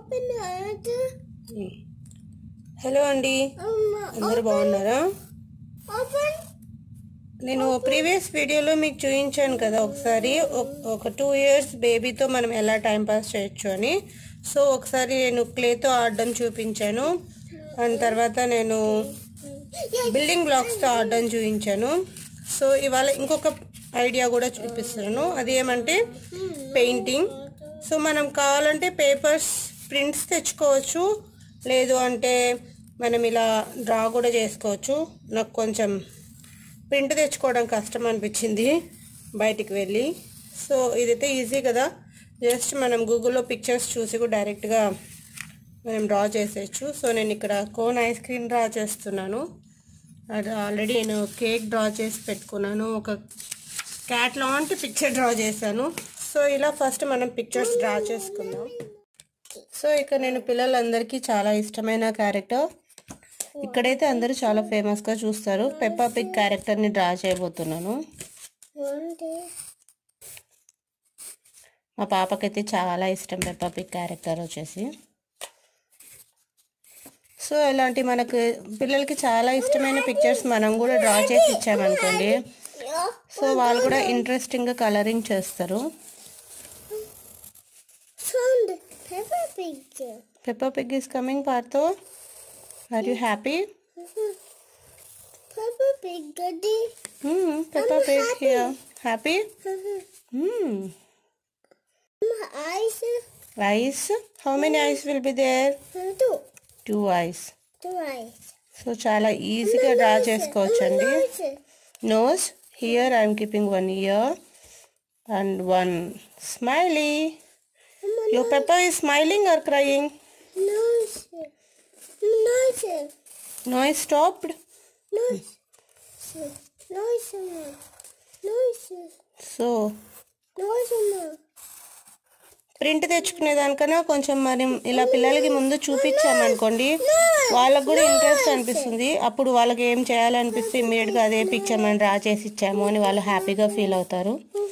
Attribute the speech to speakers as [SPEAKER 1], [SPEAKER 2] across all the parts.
[SPEAKER 1] Open అయ్యాడు
[SPEAKER 2] hello అండి అందరూ బాగున్నారా
[SPEAKER 1] ఓపెన్
[SPEAKER 2] నేను ప్రీవియస్ వీడియోలో మీకు చూపించాను కదా ఒకసారి ఒక- ఒక టూ ఇయర్స్ బేబీతో మనం ఎలా టైం పాస్ చేయొచ్చు అని సో ఒకసారి నేను క్లేతో ఆడడం చూపించాను దాని తర్వాత నేను బిల్డింగ్ బ్లాక్స్తో ఆడడం చూపించాను సో ఇవాళ ఇంకొక ఐడియా కూడా చూపిస్తున్నాను అది ఏమంటే పెయింటింగ్ సో మనం కావాలంటే పేపర్స్ ప్రింట్స్ తెచ్చుకోవచ్చు లేదు అంటే మనం ఇలా డ్రా కూడా చేసుకోవచ్చు నాకు కొంచెం ప్రింట్ తెచ్చుకోవడం కష్టం అనిపించింది బయటికి వెళ్ళి సో ఇదైతే ఈజీ కదా జస్ట్ మనం గూగుల్లో పిక్చర్స్ చూసి కూడా డైరెక్ట్గా మనం డ్రా చేసేయచ్చు సో నేను ఇక్కడ కోన్ ఐస్ క్రీమ్ డ్రా చేస్తున్నాను అది ఆల్రెడీ నేను కేక్ డ్రా చేసి పెట్టుకున్నాను ఒక క్యాట్ లాంటి పిక్చర్ డ్రా చేశాను సో ఇలా ఫస్ట్ మనం పిక్చర్స్ డ్రా చేసుకుందాం సో ఇక్కడ నేను పిల్లలందరికీ చాలా ఇష్టమైన క్యారెక్టర్ ఇక్కడైతే అందరూ చాలా ఫేమస్గా చూస్తారు పెప్పా పిగ్ క్యారెక్టర్ని డ్రా చేయబోతున్నాను మా పాపకైతే చాలా ఇష్టం పెప్పా పిగ్ క్యారెక్టర్ వచ్చేసి సో ఇలాంటి మనకు పిల్లలకి చాలా ఇష్టమైన పిక్చర్స్ మనం కూడా డ్రా చేసి ఇచ్చామనుకోండి సో వాళ్ళు కూడా ఇంట్రెస్టింగ్గా కలరింగ్ చేస్తారు
[SPEAKER 1] sound pepper pig
[SPEAKER 2] Peppa Pig is coming Partho are you happy
[SPEAKER 1] pepper pig గడి
[SPEAKER 2] Peppa Pig here happy
[SPEAKER 1] eyes
[SPEAKER 2] eyes how many eyes will be there
[SPEAKER 1] two
[SPEAKER 2] two eyes
[SPEAKER 1] two eyes
[SPEAKER 2] so చాలా ఈజీగా draw చేసుకోవచ్చండి nose here I'm keeping one ear and one smiley you pepper is smiling or crying
[SPEAKER 1] nose nose
[SPEAKER 2] noise stopped
[SPEAKER 1] nose nose nose
[SPEAKER 2] so
[SPEAKER 1] nose
[SPEAKER 2] print తెచ్చుకునే దానికన్నా కొంచెం మనం ఇలా పిల్లలకి ముందు చూపించామనుకోండి వాళ్ళకు కూడా ఇంట్రెస్ట్ అనిపిస్తుంది అప్పుడు వాళ్ళకి ఏం చేయాలనిపిస్తే ఇమ్మీడియట్గా అదే పిక్చర్ మనం డ్రా చేసి ఇచ్చాము అని వాళ్ళు హ్యాపీగా ఫీల్ అవుతారు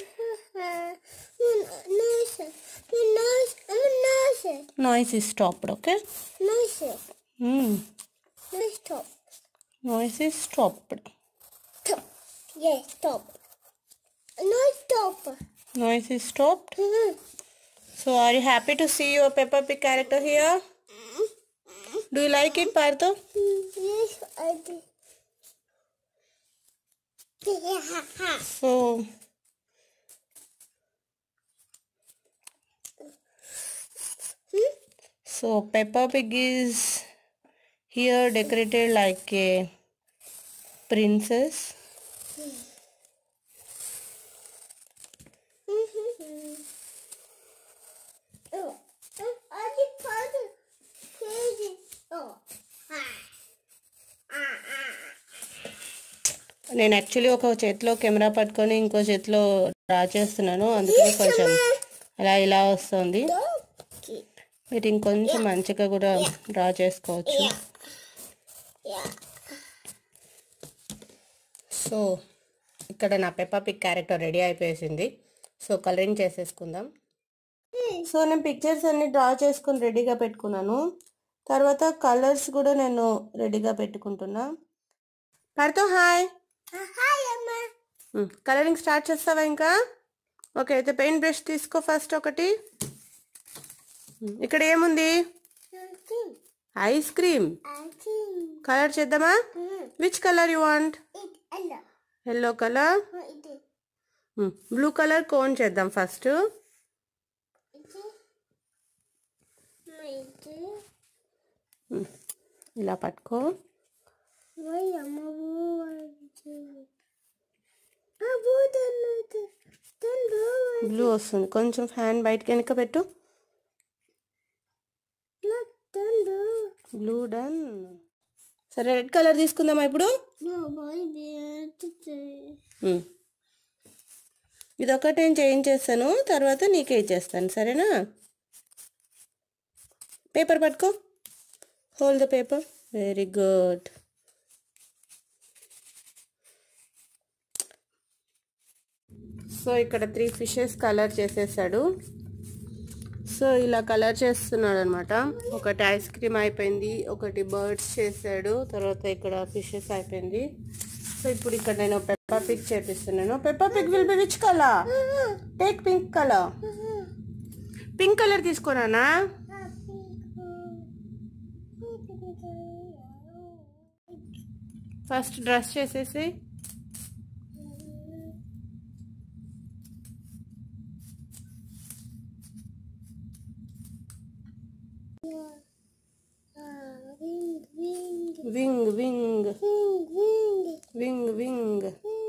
[SPEAKER 1] nose nose nose
[SPEAKER 2] noise is stopped okay
[SPEAKER 1] nose nose stop
[SPEAKER 2] noise is stopped
[SPEAKER 1] Stop. Yes, stop. No, stop.
[SPEAKER 2] Noise is stopped so are you happy to see your pepper pig character here do you like it Partho
[SPEAKER 1] Yes, I did. Yeah.
[SPEAKER 2] So So Peppa Pig is here decorated like a princess.
[SPEAKER 1] Oh, oh, I did part of crazy. Oh. Ah. Ah, ah.
[SPEAKER 2] నేను actually ఒక చేతిలో camera పట్టుకొని ఇంకో చేతిలో draw చేస్తున్నాను అందుకని కొంచెం అలా ఇలా వస్తుంది
[SPEAKER 1] Donkey.
[SPEAKER 2] మీరు ఇంకొంచెం మంచిగా కూడా డ్రా చేసుకోవచ్చు
[SPEAKER 1] Yeah. Yeah.
[SPEAKER 2] సో ఇక్కడ నా పెప్పా పిక్ క్యారెక్టర్ రెడీ అయిపోయేసింది సో కలరింగ్ చేసేసుకుందాం సో నేను పిక్చర్స్ అన్ని డ్రా చేసుకుని రెడీగా పెట్టుకున్నాను తర్వాత కలర్స్ కూడా నేను రెడీగా పెట్టుకుంటున్నా పడుతూ hi
[SPEAKER 1] Uh, hi, Emma.
[SPEAKER 2] Colouring start చేస్తావా ఇంకా ఓకే అయితే పెయింట్ బ్రష్ తీసుకో ఫస్ట్ ఒకటి ఉమ్, ఇక్కడ ఏముంది
[SPEAKER 1] Nothing.
[SPEAKER 2] Ice cream
[SPEAKER 1] Nothing.
[SPEAKER 2] Colour చేద్దామా
[SPEAKER 1] Mm.
[SPEAKER 2] Which colour you want
[SPEAKER 1] It Ella.
[SPEAKER 2] Yellow colour
[SPEAKER 1] What it is?
[SPEAKER 2] Blue colour cone చేద్దాం first
[SPEAKER 1] It is. It is.
[SPEAKER 2] ఇలా పట్టుకో
[SPEAKER 1] Why am I Ah, both are not. Then do
[SPEAKER 2] blue వస్తుంది కొంచెం fan బయటకి వెనక పెట్టు
[SPEAKER 1] not then do.
[SPEAKER 2] Blue done సరే red colour తీసుకుందామా ఇప్పుడు
[SPEAKER 1] No, boy, be to say.
[SPEAKER 2] ఉమ్. ఇదొకటి నేను చేంజ్ చేస్తాను తర్వాత నీకే ఇచ్చేస్తాను సరేనా పేపర్ పట్టుకో hold the paper very good so ఇక్కడ త్రీ ఫిషెస్ కలర్ చేసేసాడు సో ఇలా కలర్ చేస్తున్నాడు అనమాట ఒకటి ఐస్ క్రీమ్ అయిపోయింది ఒకటి బర్డ్స్ చేశాడు తర్వాత ఇక్కడ ఫిషెస్ అయిపోయింది సో ఇప్పుడు ఇక్కడ నేను పెప్పా పిక్ చేపిస్తున్నాను Peppa pig will be which colour take pink colour pink colour తీసుకోనా ఫస్ట్ డ్రెస్ చేసేసి wing wing wing wing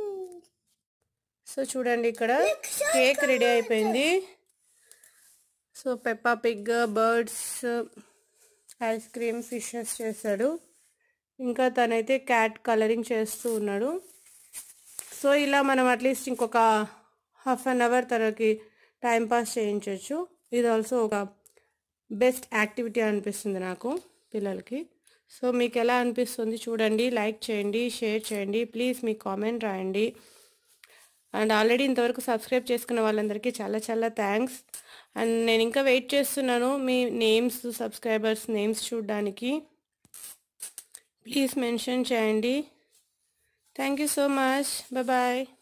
[SPEAKER 2] so చూడండి ఇక్కడ కేక్ రెడీ అయిపోయింది so Peppa Pig birds ice cream fishes చేశాడు ఇంకా తనైతే క్యాట్ కలరింగ్ చేస్తూ ఉన్నాడు సో ఇలా మనం అట్లీస్ట్ ఇంకొక హాఫ్ అన్ అవర్ తనకి టైం పాస్ చేయించవచ్చు ఇది ఆల్సో ఒక బెస్ట్ యాక్టివిటీ అనిపిస్తుంది నాకు పిల్లలకి సో మీకు ఎలా అనిపిస్తుంది చూడండి లైక్ చేయండి షేర్ చేయండి ప్లీజ్ మీ కామెంట్ రాయండి అండ్ ఆల్రెడీ ఇంతవరకు సబ్స్క్రైబ్ చేసుకున్న వాళ్ళందరికీ చాలా చాలా థ్యాంక్స్ అండ్ నేను ఇంకా వెయిట్ చేస్తున్నాను మీ నేమ్స్ సబ్స్క్రైబర్స్ నేమ్స్ చూడడానికి ప్లీజ్ మెన్షన్ చేయండి thank you so much bye